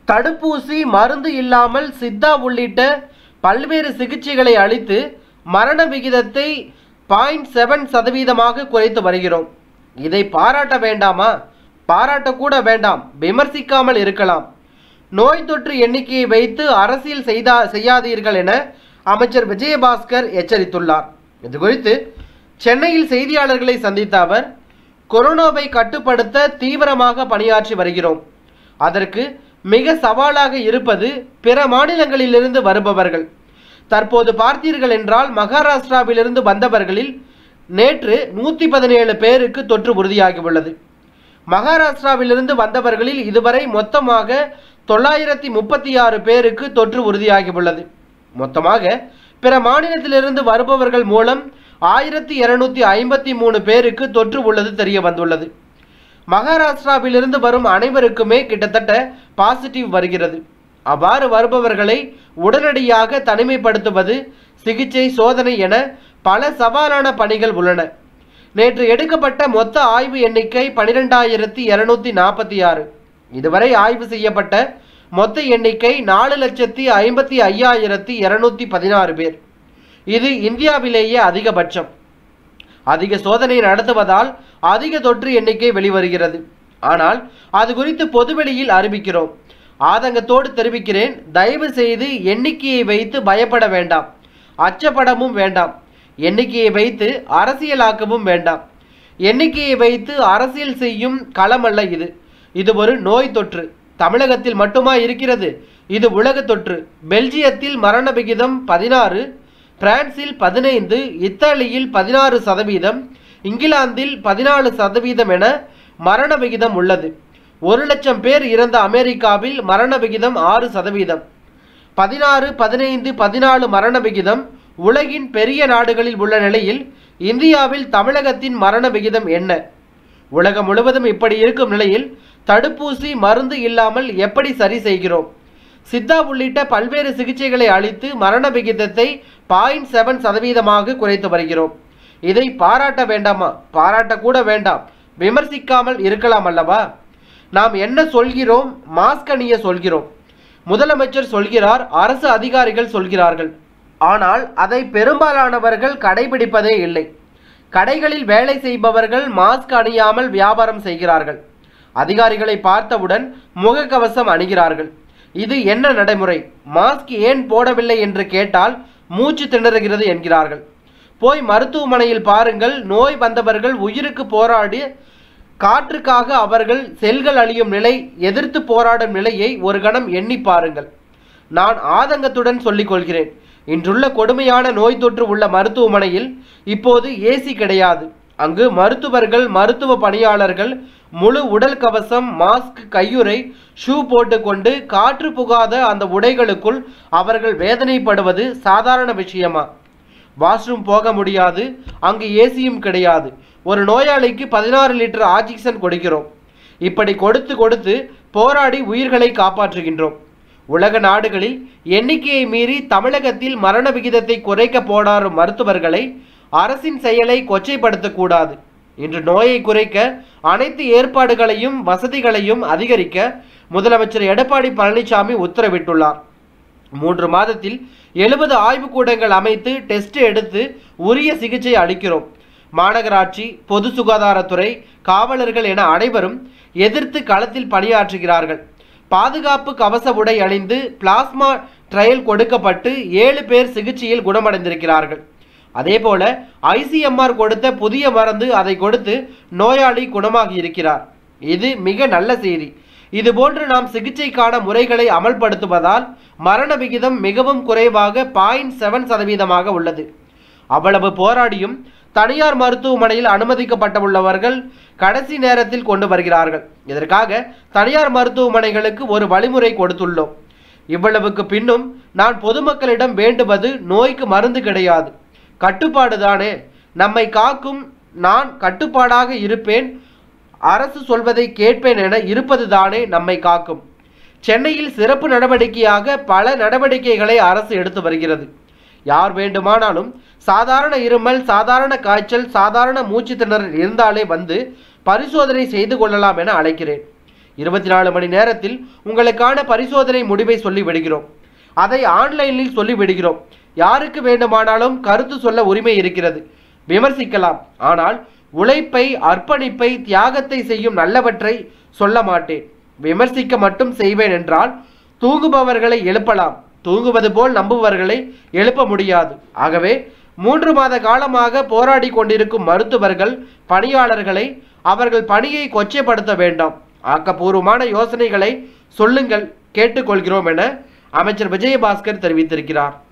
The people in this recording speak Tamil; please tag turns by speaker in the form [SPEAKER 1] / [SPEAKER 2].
[SPEAKER 1] தடுப்பூசி மருந்து இல்லாமல் சித்தா உள்ளிட்ட பல்வேறு சிகிச்சைகளை அளித்து மரண விகிதத்தை பாயிண்ட் செவன் சதவீதமாக குறைத்து வருகிறோம் இதை பாராட்ட வேண்டாமா பாராட்டக்கூட வேண்டாம் விமர்சிக்காமல் இருக்கலாம் நோய் தொற்று எண்ணிக்கையை வைத்து அரசியல் செய்தா செய்யாதீர்கள் என அமைச்சர் விஜயபாஸ்கர் எச்சரித்துள்ளார் இது குறித்து சென்னையில் செய்தியாளர்களை சந்தித்த அவர் கொரோனாவை கட்டுப்படுத்த தீவிரமாக பணியாற்றி வருகிறோம் அதற்கு மிக சவாலாக இருப்பது பிற மாநிலங்களிலிருந்து வருபவர்கள் தற்போது பார்த்தீர்கள் என்றால் மகாராஷ்டிராவிலிருந்து வந்தவர்களில் நேற்று நூற்றி பதினேழு பேருக்கு தொற்று உறுதியாகியுள்ளது மகாராஷ்டிராவிலிருந்து வந்தவர்களில் இதுவரை மொத்தமாக தொள்ளாயிரத்தி முப்பத்தி ஆறு பேருக்கு தொற்று உறுதியாகியுள்ளது மொத்தமாக பிற மாநிலத்திலிருந்து வருபவர்கள் மூலம் ஆயிரத்தி இருநூத்தி ஐம்பத்தி மூணு பேருக்கு தொற்று உள்ளது தெரிய வந்துள்ளது மகாராஷ்டிராவிலிருந்து வரும் அனைவருக்குமே கிட்டத்தட்ட பாசிட்டிவ் வருகிறது அவ்வாறு வருபவர்களை உடனடியாக தனிமைப்படுத்துவது சிகிச்சை சோதனை என பல சவாலான பணிகள் உள்ளன நேற்று எடுக்கப்பட்ட மொத்த ஆய்வு எண்ணிக்கை பனிரெண்டாயிரத்தி இருநூத்தி நாற்பத்தி ஆறு இதுவரை ஆய்வு செய்யப்பட்ட மொத்த எண்ணிக்கை நாலு லட்சத்தி ஐம்பத்தி ஐயாயிரத்தி இருநூத்தி பதினாறு பேர் இது இந்தியாவிலேயே அதிகபட்சம் அதிக சோதனை நடத்துவதால் அதிக தொற்று எண்ணிக்கை வெளிவருகிறது ஆனால் அது குறித்து பொதுவெளியில் அறிவிக்கிறோம் ஆதங்கத்தோடு தெரிவிக்கிறேன் தயவு செய்து எண்ணிக்கையை வைத்து பயப்பட வேண்டாம் அச்சப்படவும் வேண்டாம் எண்ணிக்கையை வைத்து அரசியலாக்கவும் வேண்டாம் எண்ணிக்கையை வைத்து அரசியல் செய்யும் களமல்ல இது இது ஒரு நோய் தொற்று தமிழகத்தில் மட்டுமா இருக்கிறது இது உலக தொற்று பெல்ஜியத்தில் மரண விகிதம் பதினாறு பிரான்சில் பதினைந்து இத்தாலியில் பதினாறு சதவீதம் இங்கிலாந்தில் பதினாலு சதவீதம் என மரண விகிதம் உள்ளது ஒரு லட்சம் பேர் இறந்த அமெரிக்காவில் மரண விகிதம் ஆறு சதவீதம் பதினாறு பதினைந்து பதினாலு மரண விகிதம் உலகின் பெரிய நாடுகளில் உள்ள நிலையில் இந்தியாவில் தமிழகத்தின் மரண விகிதம் என்ன உலகம் முழுவதும் இப்படி இருக்கும் நிலையில் தடுப்பூசி மருந்து இல்லாமல் எப்படி சரி செய்கிறோம் சித்தா உள்ளிட்ட பல்வேறு சிகிச்சைகளை அளித்து மரண விகிதத்தை பாயிண்ட் செவன் சதவீதமாக குறைத்து வருகிறோம் இதை பாராட்ட வேண்டாமா பாராட்டக்கூட வேண்டாம் விமர்சிக்காமல் இருக்கலாம் அல்லவா நாம் என்ன சொல்கிறோம் மாஸ்க் அணிய சொல்கிறோம் முதலமைச்சர் சொல்கிறார் அரசு அதிகாரிகள் சொல்கிறார்கள் ஆனால் அதை பெரும்பாலானவர்கள் கடைபிடிப்பதே இல்லை கடைகளில் வேலை செய்பவர்கள் மாஸ்க் அணியாமல் வியாபாரம் செய்கிறார்கள் அதிகாரிகளை பார்த்தவுடன் முகக்கவசம் அணிகிறார்கள் இது என்ன நடைமுறை மாஸ்க் ஏன் போடவில்லை என்று கேட்டால் மூச்சு திணறுகிறது என்கிறார்கள் போய் மருத்துவமனையில் பாருங்கள் நோய் வந்தவர்கள் உயிருக்கு போராடி காற்றுக்காக அவர்கள் செல்கள் அழியும் நிலை எதிர்த்து போராடும் நிலையை ஒரு கணம் எண்ணி பாருங்கள் நான் ஆதங்கத்துடன் சொல்லிக் கொள்கிறேன் இன்றுள்ள கொடுமையான நோய் தொற்று உள்ள மருத்துவமனையில் இப்போது ஏசி கிடையாது அங்கு மருத்துவர்கள் மருத்துவ பணியாளர்கள் முழு உடல் கவசம் மாஸ்க் கையுறை ஷூ போட்டுக்கொண்டு காற்று புகாத அந்த உடைகளுக்குள் அவர்கள் வேதனைப்படுவது சாதாரண விஷயமா வாஷ்ரூம் போக முடியாது அங்கு ஏசியும் கிடையாது ஒரு நோயாளிக்கு பதினாறு லிட்டர் ஆக்சிஜன் கொடுக்கிறோம் இப்படி கொடுத்து கொடுத்து போராடி உயிர்களை காப்பாற்றுகின்றோம் உலக நாடுகளில் எண்ணிக்கையை மீறி தமிழகத்தில் மரண விகிதத்தை குறைக்க போடாரும் மருத்துவர்களை அரசின் செயலை கொச்சைப்படுத்தக்கூடாது இன்று நோயை குறைக்க அனைத்து ஏற்பாடுகளையும் வசதிகளையும் அதிகரிக்க முதலமைச்சர் எடப்பாடி பழனிசாமி உத்தரவிட்டுள்ளார் மூன்று மாதத்தில் எழுபது ஆய்வுக்கூடங்கள் அமைத்து டெஸ்ட் எடுத்து உரிய சிகிச்சை அளிக்கிறோம் மாநகராட்சி பொது சுகாதாரத்துறை காவலர்கள் என அனைவரும் எதிர்த்து களத்தில் பணியாற்றுகிறார்கள் பாதுகாப்பு கவச உடை அணிந்து பிளாஸ்மா ட்ரையல் கொடுக்கப்பட்டு ஏழு பேர் சிகிச்சையில் குணமடைந்திருக்கிறார்கள் அதேபோல ஐசிஎம்ஆர் கொடுத்த புதிய மருந்து அதை கொடுத்து நோயாளி குணமாகி இருக்கிறார் இது மிக நல்ல செய்தி இதுபோன்று நாம் சிகிச்சைக்கான முறைகளை அமல்படுத்துவதால் மரண விகிதம் மிகவும் குறைவாக பாயிண்ட் செவன் சதவீதமாக உள்ளது அவ்வளவு போராடியும் தனியார் மருத்துவமனையில் அனுமதிக்கப்பட்டுள்ளவர்கள் கடைசி நேரத்தில் கொண்டு வருகிறார்கள் இதற்காக தனியார் மருத்துவமனைகளுக்கு ஒரு வழிமுறை கொடுத்துள்ளோம் இவ்வளவுக்கு பின்னும் நான் பொதுமக்களிடம் வேண்டுவது நோய்க்கு மருந்து கிடையாது கட்டுப்பாடு தானே நம்மை காக்கும் நான் கட்டுப்பாடாக இருப்பேன் அரசு சொல்வதை கேட்பேன் என இருப்பது தானே நம்மை காக்கும் சென்னையில் சிறப்பு நடவடிக்கையாக பல நடவடிக்கைகளை அரசு எடுத்து வருகிறது யார் வேண்டுமானாலும் சாதாரண இருமல் சாதாரண காய்ச்சல் சாதாரண மூச்சு திணறல் இருந்தாலே வந்து பரிசோதனை செய்து கொள்ளலாம் என அழைக்கிறேன் இருபத்தி நாலு மணி நேரத்தில் உங்களுக்கான பரிசோதனை முடிவை சொல்லி விடுகிறோம் அதை ஆன்லைனில் சொல்லி விடுகிறோம் யாருக்கு வேண்டுமானாலும் கருத்து சொல்ல உரிமை இருக்கிறது விமர்சிக்கலாம் ஆனால் உழைப்பை அர்ப்பணிப்பை தியாகத்தை செய்யும் நல்லவற்றை சொல்ல மாட்டேன் விமர்சிக்க மட்டும் செய்வேன் என்றால் தூங்குபவர்களை எழுப்பலாம் தூங்குவது போல் நம்புபவர்களை எழுப்ப முடியாது ஆகவே மூன்று மாத காலமாக போராடி கொண்டிருக்கும் மருத்துவர்கள் பணியாளர்களை அவர்கள் பணியை கொச்சைப்படுத்த வேண்டாம் ஆக்கப்பூர்வமான யோசனைகளை சொல்லுங்கள் கேட்டுக்கொள்கிறோம் என அமைச்சர் விஜயபாஸ்கர் தெரிவித்திருக்கிறார்